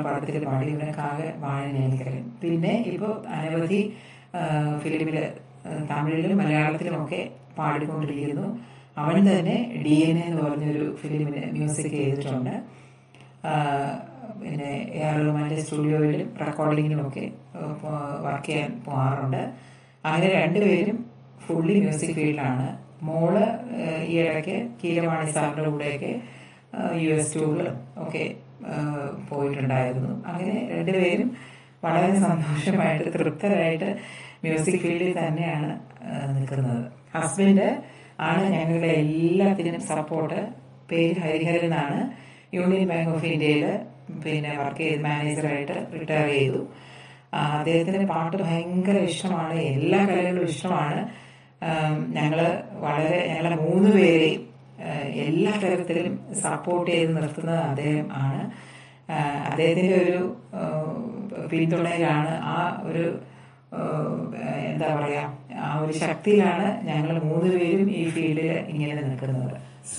പടത്തിൽ പാടി ഇവനൊക്കാകെ വാഴനേക്കലും പിന്നെ ഇപ്പോൾ അനവധി ഫിലിമിൽ തമിഴിലും മലയാളത്തിലും ഒക്കെ പാടിക്കൊണ്ടിരിക്കുന്നു അവൻ തന്നെ ഡി എൻ എ എന്ന് പറഞ്ഞൊരു ഫിലിമിന് മ്യൂസിക് ചെയ്തിട്ടുണ്ട് ആ, പിന്നെ എ ആർ റഹ്മാൻ്റെ സ്റ്റുഡിയോയിലും റെക്കോർഡിങ്ങിലും ഒക്കെ വർക്ക് ചെയ്യാൻ പോകാറുണ്ട് അങ്ങനെ രണ്ടുപേരും ഫുള്ളി മ്യൂസിക് ഫീൽഡിലാണ് മോള് ആ, ഈ ഇടയ്ക്ക് കീരവാണി സാറിൻ്റെ കൂടെയൊക്കെ യു എസ് ടൂറിലും ഒക്കെ ആ, പോയിട്ടുണ്ടായിരുന്നു അങ്ങനെ രണ്ടുപേരും വളരെ സന്തോഷമായിട്ട് തൃപ്തരായിട്ട് മ്യൂസിക് ഫീൽഡിൽ തന്നെയാണ് ആ, നിൽക്കുന്നത് ഹസ്ബൻഡ് ആണ് ഞങ്ങളുടെ എല്ലാത്തിനും സപ്പോർട്ട് പേര് ഹരിഹരൻ എന്നാണ് യൂണിയൻ ബാങ്ക് ഓഫ് ഇന്ത്യയിൽ പിന്നെ വർക്ക് ചെയ്ത് മാനേജറായിട്ട് റിട്ടയർ ചെയ്തു ആ, അദ്ദേഹത്തിന് പാട്ട് ഭയങ്കര ഇഷ്ടമാണ് എല്ലാ കലകളും ഇഷ്ടമാണ് ഞങ്ങൾ വളരെ ഞങ്ങളെ മൂന്ന് പേരെയും ആ, എല്ലാ തരത്തിലും സപ്പോർട്ട് ചെയ്ത് നിർത്തുന്നത് അദ്ദേഹം ആണ് ആ, അദ്ദേഹത്തിൻ്റെ ഒരു ആ, പിന്തുണയിലാണ് ആ ഒരു ആ, എന്താ പറയുക ആ ഒരു ശക്തിയിലാണ് ഞങ്ങൾ മൂന്ന് പേരും ഈ ഫീൽഡിൽ ഇങ്ങനെ നിൽക്കുന്നത്